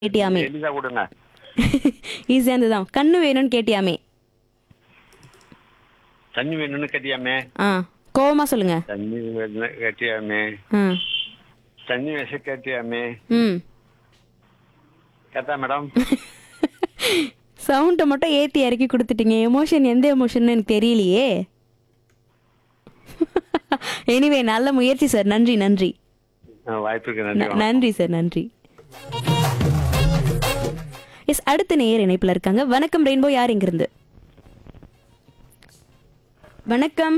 கேட்டியாமே எளிதா கொடுங்க ஈஸியாக இருந்துதான் கண்ணு வேணும்னு கேட்டியாமே தண்ணி வேணும்னு கேட்டியாமே ஆ கோவமா சொல்லுங்க தண்ணி வேணும்னு கேட்டியாமே ஆ தண்ணி வச கேட்டியாமே ம் கேட்டா மேடம் சவுண்டை மட்டும் ஏற்றி இறக்கி கொடுத்துட்டீங்க எமோஷன் எந்த எமோஷன் எனக்கு தெரியலையே எனிவே நல்ல முயற்சி சார் நன்றி நன்றி ஆ, வாய்ப்புக்கு ந- நன்றி நன்றி சார் நன்றி எஸ் அடுத்த நேயர் இணைப்புல இருக்காங்க வணக்கம் ரெயின்போ யார் இங்கிருந்து வணக்கம்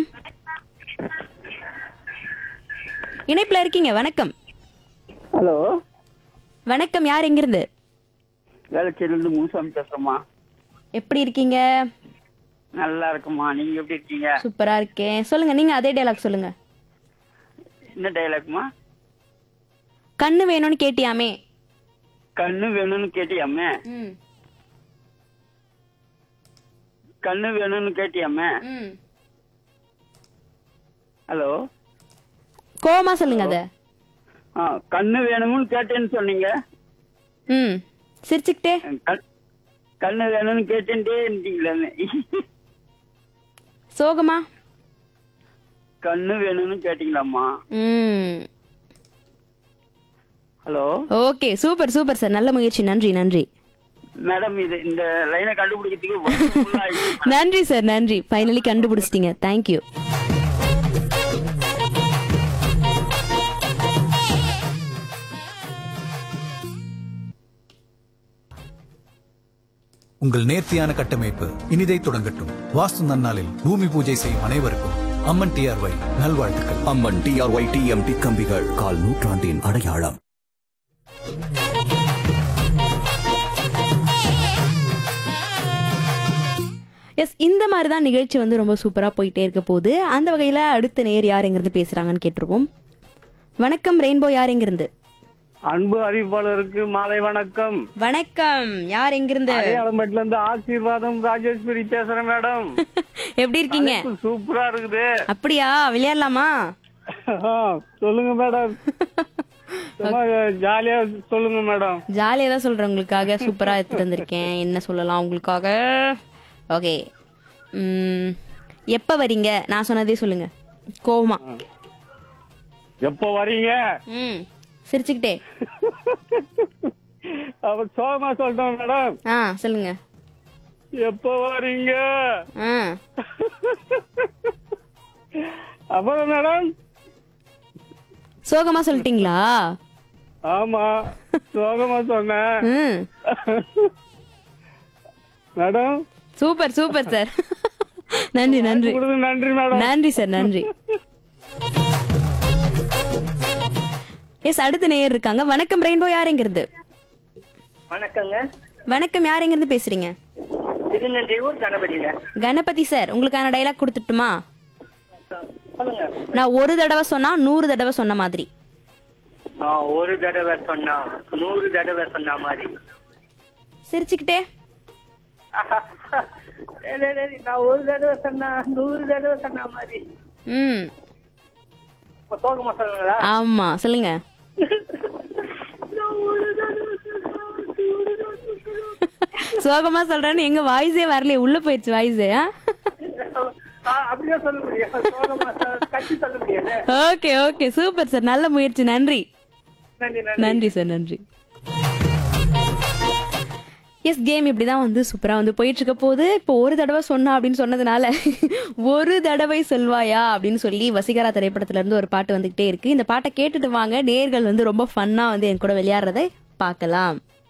இணைப்புல இருக்கீங்க வணக்கம் ஹலோ வணக்கம் யார் எங்கிருந்து வேளச்சேரியிலிருந்து மூசாமி பேசுறேம்மா எப்படி இருக்கீங்க நல்லா இருக்குமா நீங்க எப்படி இருக்கீங்க சூப்பரா இருக்கேன் சொல்லுங்க நீங்க அதே டைலாக் சொல்லுங்க என்ன டைலாக்மா கண்ணு வேணும்னு கேட்டியாமே கண்ணு வேணும்னு கேட்டியாமே ம் கண்ணு வேணும்னு கேட்டியாமே ம் ஹலோ கோவமா சொல்லுங்க அத ஆ கண்ணு வேணும்னு கேட்டேன்னு சொன்னீங்க ம் சிரிச்சுக்கிட்டே கண்- கண்ணு வேணும்னு கேட்டேன்ட்டே இருந்தீங்களே சோகமா கண்ணு வேணும்னு கேட்டீங்களாம்மா ம் hello okay super super sir நல்ல முயற்சி நன்றி நன்றி மேடம் இது இந்த லைனை கண்டுபிடிக்கிறதுக்கு வருஷம் full ஆயிடுச்சு. நன்றி சார் நன்றி ஃபைனலி கண்டுபிடிச்சிட்டீங்க தேங்க்யூ உங்கள் நேர்த்தியான கட்டமைப்பு இனிதை தொடங்கட்டும் வாஸ்து நன்னாளில் பூமி பூஜை செய்யும் அனைவருக்கும் அம்மன் டிஆர்ஒய் நல்வாழ்த்துக்கள் அம்மன் டிஆர்ஒய் டிஎம்டி கம்பிகள் கால் நூற்றாண்டின் அடையாளம் எஸ் இந்த மாதிரி தான் நிகழ்ச்சி வந்து ரொம்ப சூப்பரா போயிட்டே இருக்க போகுது அந்த வகையில அடுத்த நேர் யார் எங்கிருந்து பேசுறாங்கன்னு கேட்டுருவோம் வணக்கம் ரெயின்போ யார் எங்கிருந்து அன்பு அறிவிப்பாளருக்கு மாலை வணக்கம் வணக்கம் யார் எங்கிருந்து அடையாளம்பேட்டில இருந்து ஆசீர்வாதம் ராஜேஸ்வரி பேசுறேன் மேடம் எப்படி இருக்கீங்க தலைப்பு சூப்பரா இருக்குது அப்படியா விளையாடலாமா ஆ, சொல்லுங்க மேடம் சும்மா ஜாலியா சொல்லுங்க மேடம் ஜாலியாக தான் சொல்கிறேன் உங்களுக்காக சூப்பராக எடுத்துட்டு வந்திருக்கேன் என்ன சொல்லலாம் உங்களுக்காக ஓகே எப்போ வரீங்க நான் சொன்னதே சொல்லுங்க கோவமா எப்போ வரீங்க ம் சிரிச்சுக்கிட்டே அப்ப சோகமா சொல்லிட்டோம் மேடம் ஆ சொல்லுங்க எப்போ வரீங்க ஆ அப்புறம் மேடம் சோகமா சொல்லிட்டீங்களா ஆமா சோகமா சொன்னேன் ம் மேடம் சூப்பர் சூப்பர் சார் நன்றி நன்றி கொடுத்து நன்றி மேடம் நன்றி சார் நன்றி எஸ் அடுத்த நேயர் இருக்காங்க வணக்கம் ரெயின்போ யார் எங்கிருந்து வணக்கங்க வணக்கம் யார் எங்கிருந்து பேசுறீங்க திருநெல்வேலூர் கணபதிங்க கணபதி சார் உங்களுக்கான டைலாக் கொடுத்துட்டுமா சொல்லுங்க நான் ஒரு தடவை சொன்னா நூறு தடவை சொன்ன மாதிரி நான் ஒரு தடவை சொன்னா நூறு தடவை சொன்ன மாதிரி சிரிச்சுக்கிட்டே டேய், டேய், டேய், நான் ஒரு தடவை சொன்னா நூறு தடவை சொன்ன மாதிரி ம் இப்ப சோகமா சொல்லுங்களா ஆமா சொல்லுங்க சோகமா சொல்றேன்னு எங்க வாய்ஸே வரலையே உள்ள போயிடுச்சு வாய்ஸே ஆ, அப்படிதான் சொல்ல முடியும் சோகமா சொ- கட்டி சொல்ல முடியாது ஓகே ஓகே சூப்பர் சார் நல்ல முயற்சி நன்றி நன்றி நன்றி நன்றி சார் நன்றி எஸ் கேம் இப்படி தான் வந்து சூப்பராக வந்து போயிட்டு இருக்க போது இப்போ ஒரு தடவை சொன்னா அப்படின்னு சொன்னதுனால ஒரு தடவை சொல்வாயா அப்படின்னு சொல்லி வசீகரா திரைப்படத்துல இருந்து ஒரு பாட்டு வந்துகிட்டே இருக்கு இந்த பாட்டை கேட்டுட்டு வாங்க நேர்கள் வந்து ரொம்ப ஃபன்னா வந்து என் கூட விளையாடுறதை பார்க்கலாம்